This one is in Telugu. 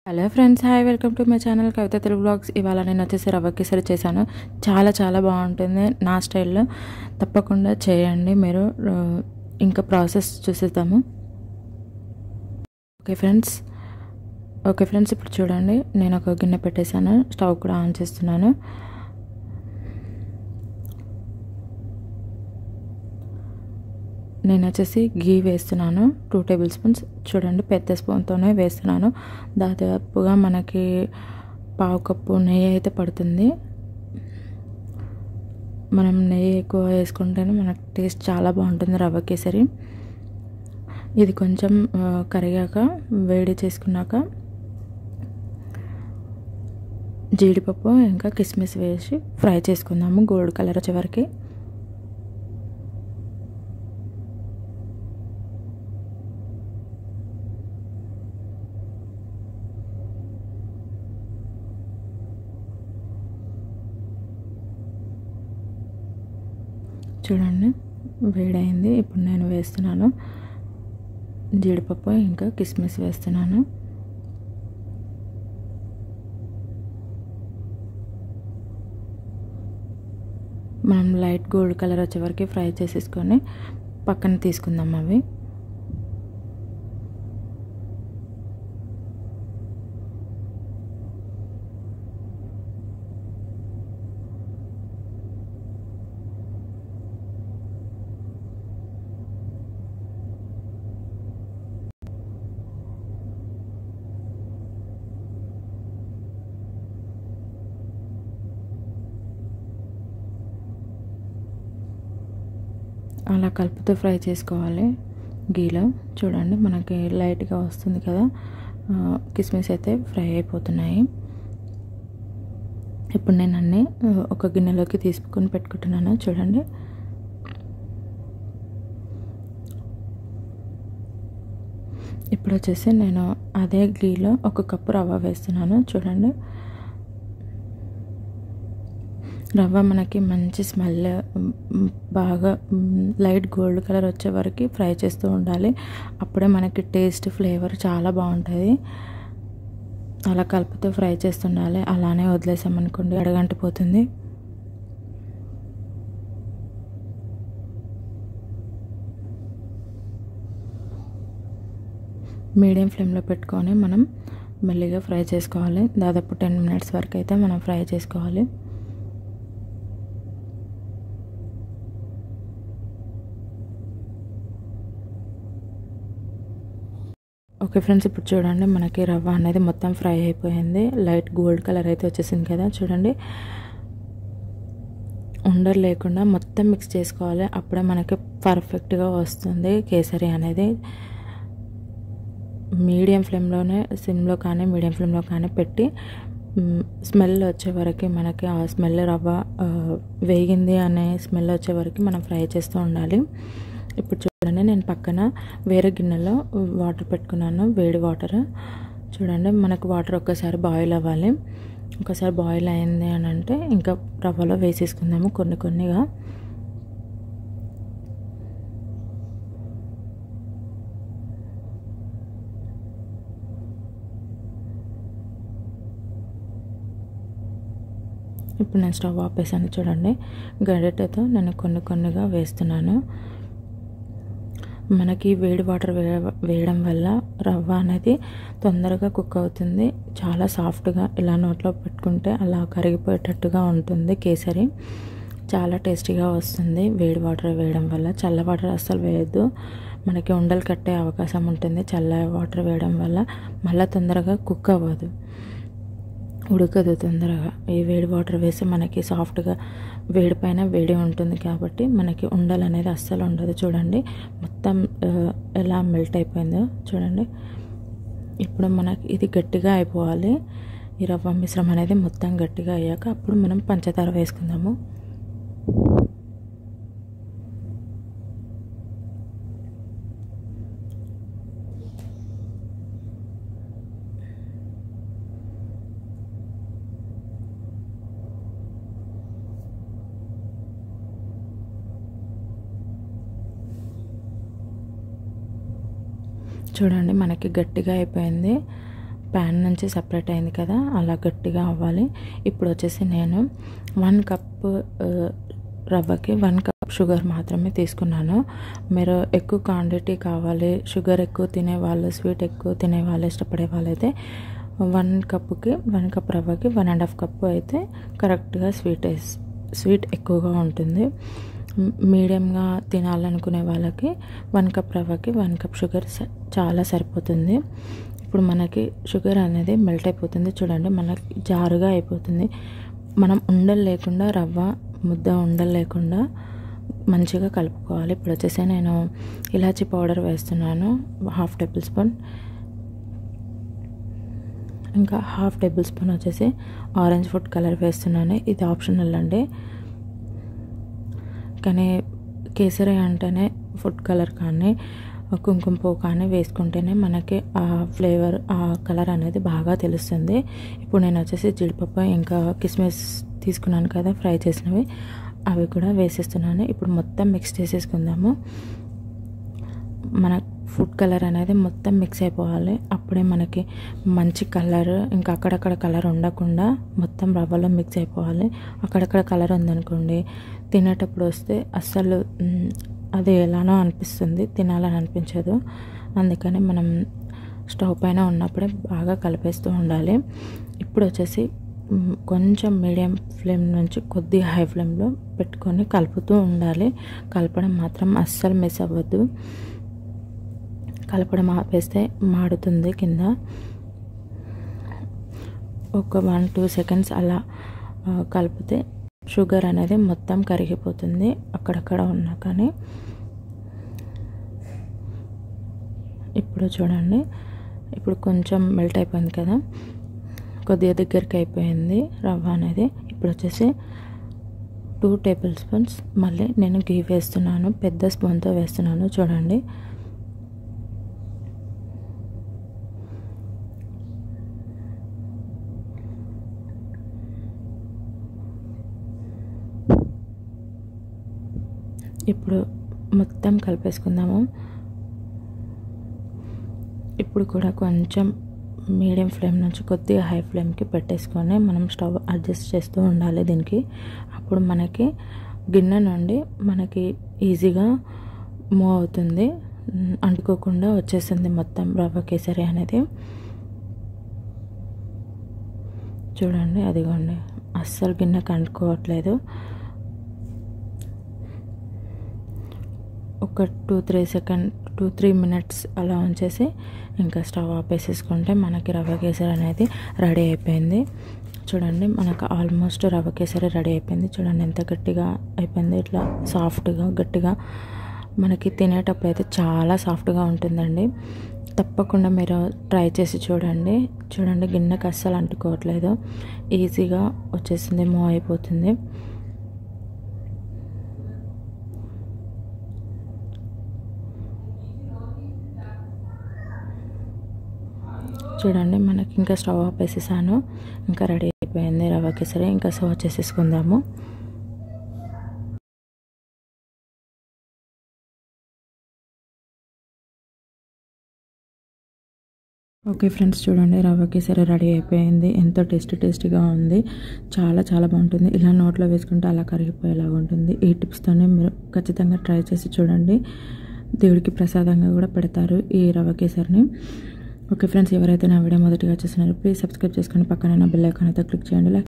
hello friends hi welcome to my channel Kavitha Telugu blogs ఇవాళ నేను వచ్చేసి రవ్వ కేసరి చేశాను చాలా చాలా బాగుంటుంది నా స్టైల్లో తప్పకుండా చేయండి మీరు ఆ, ఇంకా ప్రాసెస్ చూసేద్దాము ఓకే ఫ్రెండ్స్ ఓకే ఫ్రెండ్స్ ఇప్పుడు చూడండి నేను ఒక గిన్నె పెట్టేశాను స్టవ్ కూడా ఆన్ చేస్తున్నాను నేను వచ్చేసి గీ వేస్తున్నాను టూ టేబుల్ స్పూన్స్ చూడండి పెద్ద స్పూన్తోనే వేస్తున్నాను దాదాపుగా మనకి పావు కప్పు నెయ్యి అయితే పడుతుంది మనం నెయ్యి ఎక్కువ వేసుకుంటేనే మనకు టేస్ట్ చాలా బాగుంటుంది రవ్వ కేసరి ఇది కొంచెం ఆ, కరిగాక వేడి చేసుకున్నాక జీడిపప్పు ఇంకా కిస్మిస్ వేసి ఫ్రై చేసుకుందాము గోల్డ్ కలర్ వచ్చేవరకు చూడండి వేడైంది ఇప్పుడు నేను వేస్తున్నాను జీడిపప్పు ఇంకా కిస్మిస్ వేస్తున్నాను మనం లైట్ గోల్డ్ కలర్ వచ్చే వరకు ఫ్రై చేసేసుకొని పక్కన తీసుకుందాం అవి అలా కలుపుతూ ఫ్రై చేసుకోవాలి గీలో చూడండి మనకి లైట్గా వస్తుంది కదా ఆ, కిస్మిస్ అయితే ఫ్రై అయిపోతున్నాయి ఇప్పుడు నేను అన్నీ ఆ, ఒక గిన్నెలోకి తీసుకొని పెట్టుకుంటున్నాను చూడండి ఇప్పుడు వచ్చేసి నేను అదే గీలో ఒక కప్పు రవ్వ వేస్తున్నాను చూడండి రవ్వ మనకి మంచి స్మెల్ మ్, బాగా మ్, లైట్ గోల్డ్ కలర్ వచ్చే వరకు ఫ్రై చేస్తూ ఉండాలి అప్పుడే మనకి టేస్ట్ ఫ్లేవర్ చాలా బాగుంటుంది అలా కలుపుతూ ఫ్రై చేస్తుండాలి అలానే వదిలేసామనుకోండి అడగంటిపోతుంది మీడియం ఫ్లేమ్లో పెట్టుకొని మనం మెల్లిగా ఫ్రై చేసుకోవాలి దాదాపు టెన్ మినిట్స్ వరకు అయితే మనం ఫ్రై చేసుకోవాలి ఓకే ఫ్రెండ్స్ ఇప్పుడు చూడండి మనకి రవ్వ అనేది మొత్తం ఫ్రై అయిపోయింది లైట్ గోల్డ్ కలర్ అయితే వచ్చేసింది కదా చూడండి ఉండలు లేకుండా మొత్తం మిక్స్ చేసుకోవాలి అప్పుడే మనకి పర్ఫెక్ట్గా వస్తుంది కేసరి అనేది మీడియం ఫ్లేమ్లోనే సిమ్లో కానీ మీడియం ఫ్లేమ్లో కానీ పెట్టి స్మెల్ వచ్చే వరకు మనకి ఆ స్మెల్ రవ్వ ఆ, వేగింది అనే స్మెల్ వచ్చే వరకు మనం ఫ్రై చేస్తూ ఉండాలి ఇప్పుడు చూడండి నేను పక్కన వేరే గిన్నెలో వాటర్ పెట్టుకున్నాను వేడి వాటర్ చూడండి మనకు వాటర్ ఒక్కసారి బాయిల్ అవ్వాలి ఒకసారి బాయిల్ అయింది అని అంటే ఇంకా రవ్వలో వేసేసుకుందాము కొన్ని కొన్నిగా ఇప్పుడు నేను స్టవ్ ఆపేసాను చూడండి గరిటెతో నేను కొన్ని కొన్నిగా వేస్తున్నాను మనకి వేడి వాటర్ వే వేయడం వల్ల రవ్వ అనేది తొందరగా కుక్ అవుతుంది చాలా సాఫ్ట్గా ఇలా నోట్లో పెట్టుకుంటే అలా కరిగిపోయేటట్టుగా ఉంటుంది కేసరి చాలా టేస్టీగా వస్తుంది వేడి వాటర్ వేయడం వల్ల చల్ల వాటర్ అస్సలు వేయద్దు మనకి ఉండలు కట్టే అవకాశం ఉంటుంది చల్ల వాటర్ వేయడం వల్ల మళ్ళీ తొందరగా కుక్ అవ్వదు ఉడకదు తొందరగా ఈ వేడి వాటర్ వేసి మనకి సాఫ్ట్గా వేడి పైన వేడి ఉంటుంది కాబట్టి మనకి ఉండలు అనేది అస్సలు ఉండదు చూడండి మొత్తం ఆ, ఎలా మెల్ట్ అయిపోయిందో చూడండి ఇప్పుడు మనకి ఇది గట్టిగా అయిపోవాలి ఈ రవ్వ మిశ్రమం అనేది మొత్తం గట్టిగా అయ్యాక అప్పుడు మనం పంచదార వేసుకుందాము చూడండి మనకి గట్టిగా అయిపోయింది ప్యాన్ నుంచి సపరేట్ అయింది కదా అలా గట్టిగా అవ్వాలి ఇప్పుడు వచ్చేసి నేను వన్ కప్ రవ్వకి వన్ కప్ షుగర్ మాత్రమే తీసుకున్నాను మీరు ఎక్కువ క్వాంటిటీ కావాలి షుగర్ ఎక్కువ తినే వాళ్ళు స్వీట్ ఎక్కువ తినే వాళ్ళు ఇష్టపడే వాళ్ళైతే వన్ కప్పుకి వన్ కప్ రవ్వకి వన్ అండ్ హాఫ్ కప్పు అయితే కరెక్ట్గా స్వీట్ స్వీట్ ఎక్కువగా ఉంటుంది మీడియంగా తినాలనుకునే వాళ్ళకి వన్ కప్ రవ్వకి వన్ కప్ షుగర్ చాలా సరిపోతుంది ఇప్పుడు మనకి షుగర్ అనేది మెల్ట్ అయిపోతుంది చూడండి మనకి జారుగా అయిపోతుంది మనం ఉండలు లేకుండా రవ్వ ముద్ద ఉండలు లేకుండా మంచిగా కలుపుకోవాలి ఇప్పుడు వచ్చేసి నేను ఇలాచీ పౌడర్ వేస్తున్నాను హాఫ్ టేబుల్ స్పూన్ ఇంకా హాఫ్ టేబుల్ స్పూన్ వచ్చేసి ఆరెంజ్ ఫుడ్ కలర్ వేస్తున్నాను ఇది ఆప్షనల్ అండి కానీ కేసరి అంటేనే ఫుడ్ కలర్ కానీ కుంకుమ పువ్వు కానీ వేసుకుంటేనే మనకి ఆ ఫ్లేవర్ ఆ కలర్ అనేది బాగా తెలుస్తుంది ఇప్పుడు నేను వచ్చేసి జీడిపప్పు ఇంకా కిస్మిస్ తీసుకున్నాను కదా ఫ్రై చేసినవి అవి కూడా వేసేస్తున్నాను ఇప్పుడు మొత్తం మిక్స్ చేసేసుకుందాము మన ఫుడ్ కలర్ అనేది మొత్తం మిక్స్ అయిపోవాలి అప్పుడే మనకి మంచి కలర్ ఇంకా అక్కడక్కడ కలర్ ఉండకుండా మొత్తం రవ్వలో మిక్స్ అయిపోవాలి అక్కడక్కడ కలర్ ఉందనుకోండి తినేటప్పుడు వస్తే అస్సలు అది ఎలానో అనిపిస్తుంది తినాలని అనిపించదు అందుకని మనం స్టవ్ పైన ఉన్నప్పుడే బాగా కలిపేస్తూ ఉండాలి ఇప్పుడు వచ్చేసి కొంచెం మీడియం ఫ్లేమ్ నుంచి కొద్దిగా హై ఫ్లేమ్లో పెట్టుకొని కలుపుతూ ఉండాలి కలపడం మాత్రం అస్సలు మిస్ అవ్వద్దు కలపడం ఆపేస్తే మాడుతుంది కింద ఒక వన్ టూ సెకండ్స్ అలా కలిపితే షుగర్ అనేది మొత్తం కరిగిపోతుంది అక్కడక్కడ ఉన్నా కానీ ఇప్పుడు చూడండి ఇప్పుడు కొంచెం మెల్ట్ అయిపోయింది కదా కొద్దిగా దగ్గరికి అయిపోయింది రవ్వ అనేది ఇప్పుడు వచ్చేసి టూ టేబుల్ స్పూన్స్ మళ్ళీ నేను గీ వేస్తున్నాను పెద్ద స్పూన్తో వేస్తున్నాను చూడండి ఇప్పుడు మొత్తం కలిపేసుకుందాము ఇప్పుడు కూడా కొంచెం మీడియం ఫ్లేమ్ నుంచి కొద్దిగా హై ఫ్లేమ్కి పెట్టేసుకొని మనం స్టవ్ అడ్జస్ట్ చేస్తూ ఉండాలి దీనికి అప్పుడు మనకి గిన్నె నుండి మనకి ఈజీగా మూవ్ అవుతుంది అంటుకోకుండా వచ్చేసింది మొత్తం రవ్వ కేసరి అనేది చూడండి అదిగోండి అస్సలు గిన్నెకి అంటుకోవట్లేదు ఒక two three second two three minutes అలా ఉంచేసి ఇంకా స్టవ్ ఆపేసేసుకుంటే మనకి రవ్వ కేసరి అనేది రెడీ అయిపోయింది చూడండి మనకు ఆల్మోస్ట్ రవ్వ కేసరి రెడీ అయిపోయింది చూడండి ఎంత గట్టిగా అయిపోయింది ఇట్లా సాఫ్ట్గా గట్టిగా మనకి తినేటప్పుడు అయితే చాలా సాఫ్ట్గా ఉంటుందండి తప్పకుండా మీరు ట్రై చేసి చూడండి చూడండి గిన్నెకి అస్సలు అంటుకోవట్లేదు ఈజీగా వచ్చేసింది మూవ్ అయిపోతుంది చూడండి మనకి ఇంకా స్టవ్ ఆపేసేసాను ఇంకా రెడీ అయిపోయింది రవ్వ కేసరి ఇంకా సర్వ్ చేసేసుకుందాము ఓకే ఫ్రెండ్స్ చూడండి రవ్వ కేసరి రెడీ అయిపోయింది ఎంతో టేస్టీ టేస్టీగా ఉంది చాలా చాలా బాగుంటుంది ఇలా నోట్లో వేసుకుంటే అలా కరిగిపోయేలాగా ఉంటుంది ఈ టిప్స్తోనే మీరు ఖచ్చితంగా ట్రై చేసి చూడండి దేవుడికి ప్రసాదంగా కూడా పెడతారు ఈ రవ్వ కేసరిని ఓకే ఫ్రెండ్స్ ఎవరైతే నా వీడియో మొదటిగా చూస్తున్నారో ప్లీజ్ సబ్స్క్రైబ్ చేసుకొని పక్కన బెల్ ఐకాన్ అయితే క్లిక్ చేయండి